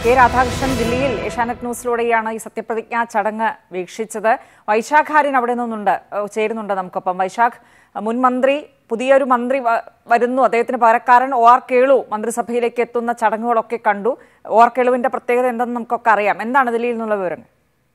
K Radhakrishnan ദില്ലിയിൽ ഏഷ്യാനെറ്റ് ന്യൂസിലൂടെയാണ് ഈ സത്യപ്രതിജ്ഞാ ചടങ്ങ് വീക്ഷിച്ചത് വൈശാഖ് ആര്യൻ അവിടെ നിന്നുണ്ട് ഏഹ് ചേരുന്നുണ്ട് നമുക്കൊപ്പം വൈശാഖ് മുൻ മന്ത്രി പുതിയൊരു മന്ത്രി വ- വരുന്നു അദ്ദേഹത്തിന് പകരക്കാരൻ ഒ ആർ കേളു മന്ത്രിസഭയിലേക്ക് എത്തുന്ന ചടങ്ങുകളൊക്കെ കണ്ടു ഒ ആർ കേളുവിന്റെ പ്രത്യേകത എന്തെന്ന് നമുക്കൊക്കെ അറിയാം എന്താണ് ദില്ലിയിൽ നിന്നുള്ള വിവരങ്ങൾ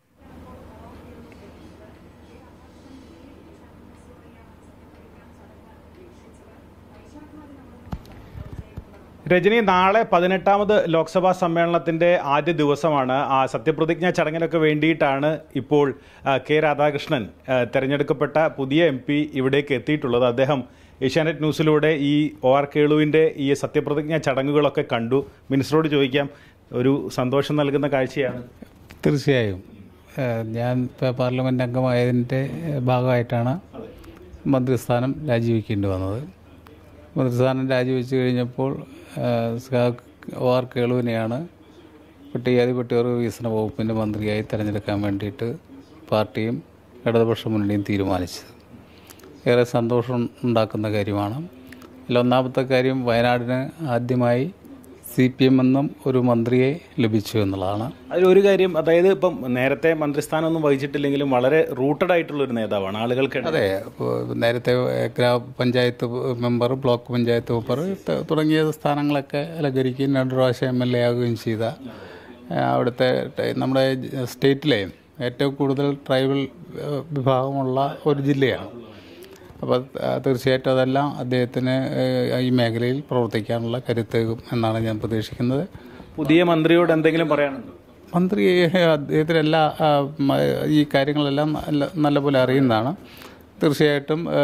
രജനി നാളെ പതിനെട്ടാമത് ലോക്സഭാ സമ്മേളനത്തിന്റെ ആദ്യ ദിവസമാണ് ആ സത്യപ്രതിജ്ഞാ ചടങ്ങിനൊക്കെ വേണ്ടിയിട്ടാണ് ഇപ്പോൾ ആ, കെ രാധാകൃഷ്ണൻ ആ, തെരഞ്ഞെടുക്കപ്പെട്ട പുതിയ എം പി ഇവിടേക്ക് എത്തിയിട്ടുള്ളത് അദ്ദേഹം ഏഷ്യാനെറ്റ് ന്യൂസിലൂടെ ഈ ഒ ആർ കേളുവിന്റെ ഈ സത്യപ്രതിജ്ഞാ ചടങ്ങുകളൊക്കെ കണ്ടു മിനിസ്റ്ററോട് ചോദിക്കാം ഒരു സന്തോഷം നൽകുന്ന കാഴ്ചയാണ് തീർച്ചയായും ഏഹ് ഞാൻ ഇപ്പോൾ പാർലമെൻറ്റ് അംഗമായതിൻ്റെ ഭാഗമായിട്ടാണ് മന്ത്രിസ്ഥാനം രാജിവെക്കേണ്ടി വന്നത് മന്ത്രിസ്ഥാനം രാജിവെച്ച് കഴിഞ്ഞപ്പോൾ ഏഹ് സഖാവ് ഒ ആർ കേളുവിനെയാണ് പട്ടികജാതി പട്ടികവർഗ വികസന വകുപ്പിൻ്റെ മന്ത്രിയായി തിരഞ്ഞെടുക്കാൻ വേണ്ടിയിട്ട് പാർട്ടിയും ഇടതുപക്ഷ മുന്നണിയും തീരുമാനിച്ചത് ഏറെ സന്തോഷം ഉണ്ടാക്കുന്ന കാര്യമാണ് അതിൽ ഒന്നാമത്തെ കാര്യം വയനാടിന് ആദ്യമായി സി പി എം എന്നും ഒരു മന്ത്രിയെ ലഭിച്ചു എന്നുള്ളതാണ് അതിലൊരു കാര്യം അതായത് ഇപ്പം നേരത്തെ മന്ത്രിസ്ഥാനമൊന്നും വഹിച്ചിട്ടില്ലെങ്കിലും വളരെ റൂട്ടഡ് ആയിട്ടുള്ള ഒരു നേതാവാണ് ആളുകൾക്ക് അതെ ഇപ്പോൾ നേരത്തെ ഗ്രാമപഞ്ചായത്ത് മെമ്പർ ബ്ലോക്ക് പഞ്ചായത്ത് മെമ്പർ ത- തുടങ്ങിയ സ്ഥാനങ്ങളൊക്കെ അലങ്കരിക്കുകയും രണ്ട് പ്രാവശ്യം എം എൽ എ ആവുകയും ചെയ്ത ആ, അവിടുത്തെ ട- നമ്മുടെ സ്റ്റേറ്റിലെ ഏറ്റവും കൂടുതൽ ട്രൈബൽ ഏഹ്, വിഭാഗമുള്ള ഒരു ജില്ലയാണ് അപ്പോൾ തീർച്ചയായിട്ടും അതെല്ലാം അദ്ദേഹത്തിന് ഏഹ്, ഈ മേഖലയിൽ പ്രവർത്തിക്കാനുള്ള കരുത്തേകും എന്നാണ് ഞാൻ പ്രതീക്ഷിക്കുന്നത് പുതിയ മന്ത്രിയോട് എന്തെങ്കിലും പറയാനുണ്ടോ മന്ത്രി അദ്ദേഹത്തിന് എല്ലാ ആ, മ- ഈ കാര്യങ്ങളെല്ലാം നല്ല നല്ലപോലെ അറിയുന്നതാണ് തീർച്ചയായിട്ടും ആ,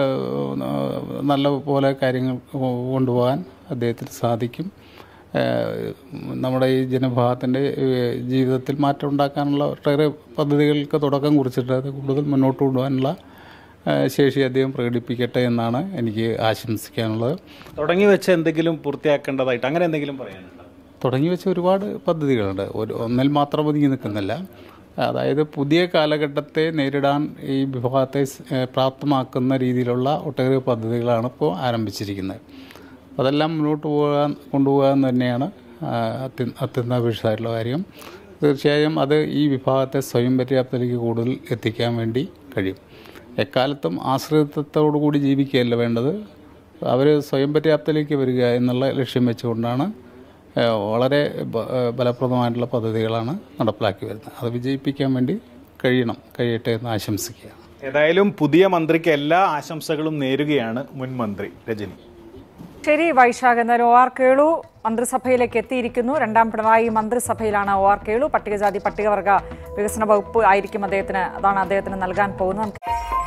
നല്ല പോലെ കാര്യങ്ങൾ കൊ- കൊണ്ടുപോകാൻ അദ്ദേഹത്തിന് സാധിക്കും ആ, നമ്മുടെ ഈ ജനവിഭാഗത്തിൻ്റെ ജീവിതത്തിൽ മാറ്റം ഉണ്ടാക്കാനുള്ള ഒട്ടേറെ പദ്ധതികൾക്ക് തുടക്കം കുറിച്ചിട്ട് അത് കൂടുതൽ മുന്നോട്ട് കൊണ്ടുപോകാനുള്ള ആ, ശേഷി അദ്ദേഹം പ്രകടിപ്പിക്കട്ടെ എന്നാണ് എനിക്ക് ആശംസിക്കാനുള്ളത് തുടങ്ങി വെച്ച എന്തെങ്കിലും പൂർത്തിയാക്കേണ്ടതായിട്ട് അങ്ങനെ എന്തെങ്കിലും പറയാനുണ്ടോ തുടങ്ങി വെച്ച ഒരുപാട് പദ്ധതികളുണ്ട് ഒരു ഒന്നിൽ മാത്രം ഒതുങ്ങി നിൽക്കുന്നില്ല അതായത് പുതിയ കാലഘട്ടത്തെ നേരിടാൻ ഈ വിഭാഗത്തെ സ്- ഏഹ് പ്രാപ്തമാക്കുന്ന രീതിയിലുള്ള ഒട്ടേറെ പദ്ധതികളാണ് ഇപ്പോൾ ആരംഭിച്ചിരിക്കുന്നത് അതെല്ലാം മുന്നോട്ട് പോകാൻ കൊണ്ടുപോകാൻ തന്നെയാണ് ആ, അത്യ അത്യന്താപേക്ഷിതമായിട്ടുള്ള കാര്യം തീർച്ചയായും അത് ഈ വിഭാഗത്തെ സ്വയം പര്യാപ്തതയിലേക്ക് കൂടുതൽ എത്തിക്കാൻ വേണ്ടി കഴിയും എക്കാലത്തും ആശ്രിതത്വത്തോടു കൂടി ജീവിക്കുകയല്ല വേണ്ടത് അവർ സ്വയം പര്യാപ്തതയിലേക്ക് വരിക എന്നുള്ള ലക്ഷ്യം വെച്ചുകൊണ്ടാണ് ഏഹ് വളരെ ബ- ഏഹ് ഫലപ്രദമായിട്ടുള്ള പദ്ധതികളാണ് നടപ്പിലാക്കി വരുന്നത് അത് വിജയിപ്പിക്കാൻ വേണ്ടി കഴിയണം കഴിയട്ടെ എന്ന് ആശംസിക്കുക ഏതായാലും പുതിയ മന്ത്രിക്ക് എല്ലാ ആശംസകളും നേരുകയാണ് മുൻ മന്ത്രി രജനി ശരി വൈശാഖ് എന്നാലും ഒ ആർ കേളു മന്ത്രിസഭയിലേക്ക് എത്തിയിരിക്കുന്നു രണ്ടാം പിണറായി മന്ത്രിസഭയിലാണ് ഒ ആർ കേളു പട്ടികജാതി പട്ടികവർഗ വികസന വകുപ്പ് ആയിരിക്കും അദ്ദേഹത്തിന് അതാണ് അദ്ദേഹത്തിന് നൽകാൻ പോകുന്നത് നമുക്ക്